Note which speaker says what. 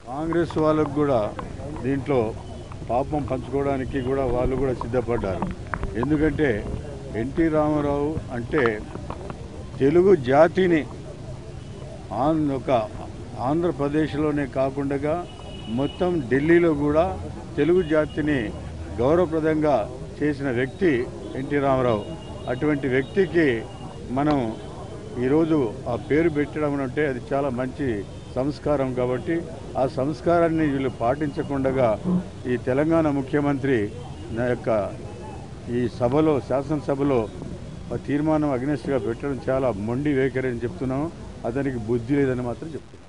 Speaker 1: కాంగ్రెస్ వాళ్ళకు కూడా దీంట్లో పాపం పంచుకోవడానికి కూడా వాళ్ళు కూడా సిద్ధపడ్డారు ఎందుకంటే ఎన్టీ రామారావు అంటే తెలుగు జాతిని ఆన్ ఒక ఆంధ్రప్రదేశ్లోనే కాకుండా మొత్తం ఢిల్లీలో కూడా తెలుగు జాతిని గౌరవప్రదంగా చేసిన వ్యక్తి ఎన్టీ రామారావు అటువంటి వ్యక్తికి మనం ఈరోజు ఆ పేరు పెట్టడం అంటే అది చాలా మంచి సంస్కారం కాబట్టి ఆ సంస్కారాన్ని వీళ్ళు పాటించకుండా ఈ తెలంగాణ ముఖ్యమంత్రి నా యొక్క ఈ సభలో శాసనసభలో ఆ తీర్మానం అగ్నెస్ట్గా పెట్టడం చాలా మొండి వైఖరి అని చెప్తున్నాము అతనికి బుద్ధి లేదని మాత్రం చెప్తున్నాను